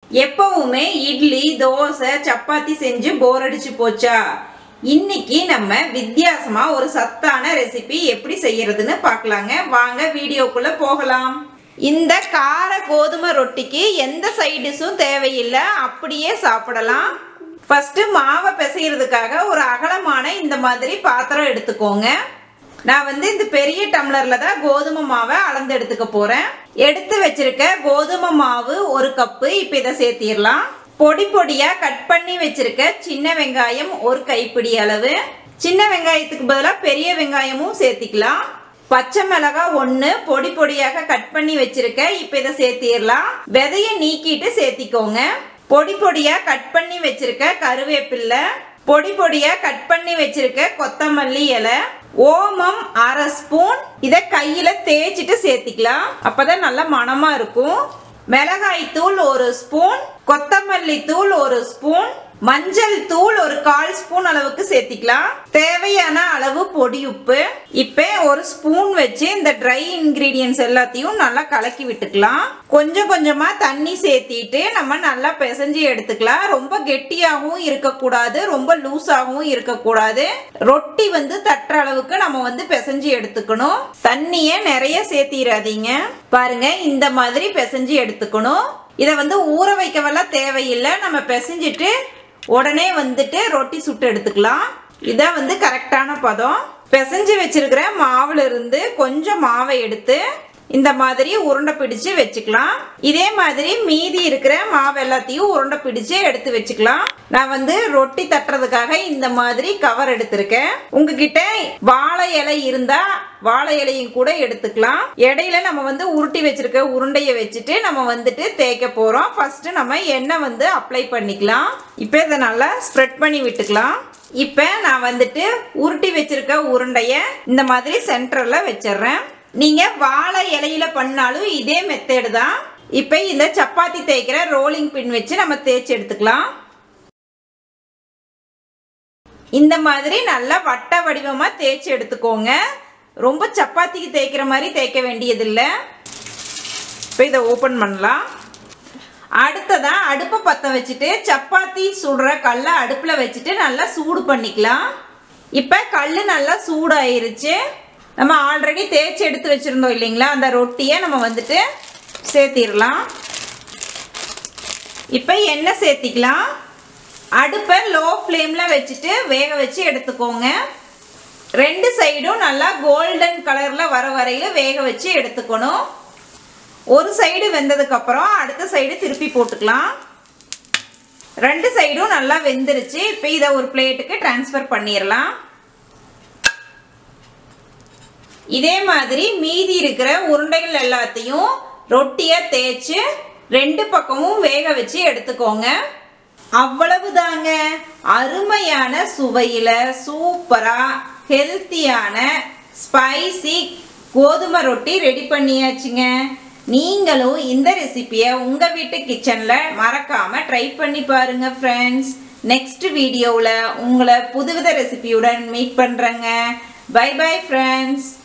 எப்பவுமே இட்லி தோசை சப்பாத்தி செஞ்சு போர் அடிச்சு போச்சா இன்னைக்கு நம்ம வித்தியாசமா ஒரு சத்தான ரெசிபி எப்படி செய்யறதுன்னு பார்க்கலாங்க வாங்க வீடியோக்குள்ள போகலாம் இந்த கார கோதுமை ரொட்டிக்கு எந்த சைட் டிஷ்ஷும் தேவையில்லை அப்படியே சாப்பிடலாம் ஃபர்ஸ்ட் மாவை பிசைகிறதுக்காக ஒரு அகலமான இந்த மாதிரி பாத்திரம் எடுத்துக்கோங்க நான் வந்து இந்த பெரிய டம்ளர்ல தான் கோதுமை மாவை அளந்து எடுத்துக்க போறேன் எடுத்து வச்சிருக்க கோதுமை மாவு ஒரு கப்பு இப்போ இதை சேர்த்திடலாம் பொடி பொடியா கட் பண்ணி வச்சிருக்க சின்ன வெங்காயம் ஒரு கைப்பிடி அளவு சின்ன வெங்காயத்துக்கு பதிலாக பெரிய வெங்காயமும் சேர்த்திக்கலாம் பச்சை மிளகாய் ஒன்று பொடி பொடியாக கட் பண்ணி வச்சிருக்க இப்போ இதை சேர்த்திடலாம் விதைய நீக்கிட்டு சேர்த்திக்கோங்க பொடி பொடியா கட் பண்ணி வச்சிருக்க கருவேப்பில்லை பொடி பொடியா கட் பண்ணி வச்சிருக்க கொத்தமல்லி இலை ஓமம் அரை ஸ்பூன் இதை கையில தேய்ச்சிட்டு சேர்த்திக்கலாம் அப்பதான் நல்ல மணமா இருக்கும் மிளகாய் தூள் ஒரு ஸ்பூன் கொத்தமல்லி தூள் ஒரு ஸ்பூன் மஞ்சள் தூள் ஒரு கால் ஸ்பூன் அளவுக்கு சேர்த்திக்கலாம் தேவையான அளவு பொடி உப்பு இப்போ ஒரு ஸ்பூன் வச்சு இந்த ட்ரை இன்கிரீடியன்ஸ் எல்லாத்தையும் நல்லா கலக்கி விட்டுக்கலாம் கொஞ்சம் கொஞ்சமா தண்ணி சேர்த்திட்டு நம்ம நல்லா பிசைஞ்சு எடுத்துக்கலாம் ரொம்ப கெட்டியாகவும் இருக்கக்கூடாது ரொம்ப லூஸாகவும் இருக்கக்கூடாது ரொட்டி வந்து தட்டுற அளவுக்கு நம்ம வந்து பிசைஞ்சு எடுத்துக்கணும் தண்ணியை நிறைய சேர்த்திடாதீங்க பாருங்க இந்த மாதிரி பிசைஞ்சு எடுத்துக்கணும் இதை வந்து ஊற வைக்கவெல்லாம் தேவையில்லை நம்ம பிசைஞ்சிட்டு உடனே வந்துட்டு ரொட்டி சுட்டு எடுத்துக்கலாம் இதான் வந்து கரெக்டான பதம் பிசைஞ்சு வச்சிருக்கிற மாவுல இருந்து கொஞ்சம் மாவை எடுத்து இந்த மாதிரி உருண்டை பிடிச்சு வச்சுக்கலாம் இதே மாதிரி மீதி இருக்கிற மாவு எல்லாத்தையும் உருண்டை பிடிச்சு எடுத்து வச்சுக்கலாம் நான் வந்து ரொட்டி தட்டுறதுக்காக இந்த மாதிரி கவர் எடுத்திருக்கேன் உங்ககிட்ட வாழை இலை இருந்தா வாழை இலையும் கூட எடுத்துக்கலாம் இடையில நம்ம வந்து உருட்டி வச்சிருக்க உருண்டையை வச்சுட்டு நம்ம வந்துட்டு தேய்க்க போறோம் ஃபர்ஸ்ட் நம்ம எண்ணெய் வந்து அப்ளை பண்ணிக்கலாம் இப்போ இதை நல்லா ஸ்ப்ரெட் பண்ணி விட்டுக்கலாம் இப்போ நான் வந்துட்டு உருட்டி வச்சிருக்க உருண்டைய இந்த மாதிரி சென்டர்ல வச்சிடுறேன் நீங்க வாழை இலையில பண்ணாலும் இதே மெத்தேடு தான் இப்போ இந்த சப்பாத்தி தேய்க்கிற ரோலிங் பின் வச்சு நம்ம தேய்ச்சி எடுத்துக்கலாம் இந்த மாதிரி நல்லா வட்ட வடிவமா தேய்ச்சி எடுத்துக்கோங்க ரொம்ப சப்பாத்திக்கு தேய்க்கிற மாதிரி தேய்க்க வேண்டியதில்லை இப்போ இதை ஓப்பன் பண்ணலாம் அடுத்ததா அடுப்பை பற்ற வச்சுட்டு சப்பாத்தி சுடுற கல்லை அடுப்பில் வச்சுட்டு நல்லா சூடு பண்ணிக்கலாம் இப்போ கல் நல்லா சூடாயிருச்சு நம்ம ஆல்ரெடி தேய்ச்சி எடுத்து வச்சுருந்தோம் இல்லைங்களா அந்த ரொட்டியை நம்ம வந்துட்டு சேர்த்திடலாம் இப்போ எண்ணெய் சேர்த்திக்கலாம் அடுப்பை லோ ஃப்ளேமில் வச்சுட்டு வேக வச்சு எடுத்துக்கோங்க ரெண்டு சைடும் நல்லா கோல்டன் கலரில் வர வரையில் வேக வச்சு எடுத்துக்கணும் ஒரு சைடு வெந்ததுக்கப்புறம் அடுத்த சைடு திருப்பி போட்டுக்கலாம் ரெண்டு சைடும் நல்லா வெந்துருச்சு இப்போ இதை ஒரு பிளேட்டுக்கு ட்ரான்ஸ்ஃபர் பண்ணிடலாம் இதே மாதிரி மீதி இருக்கிற உருண்டைகள் எல்லாத்தையும் ரொட்டியை தேய்ச்சி ரெண்டு பக்கமும் வேக வச்சு எடுத்துக்கோங்க அவ்வளவுதாங்க அருமையான சுவையில் சூப்பராக ஹெல்த்தியான ஸ்பைசி கோதுமை ரொட்டி ரெடி பண்ணியாச்சுங்க நீங்களும் இந்த ரெசிபியை உங்கள் வீட்டு கிச்சனில் மறக்காமல் ட்ரை பண்ணி பாருங்கள் ஃப்ரெண்ட்ஸ் நெக்ஸ்ட் வீடியோவில் உங்களை புதுவித ரெசிபியுடன் மீட் பண்ணுறேங்க பை பை ஃப்ரெண்ட்ஸ்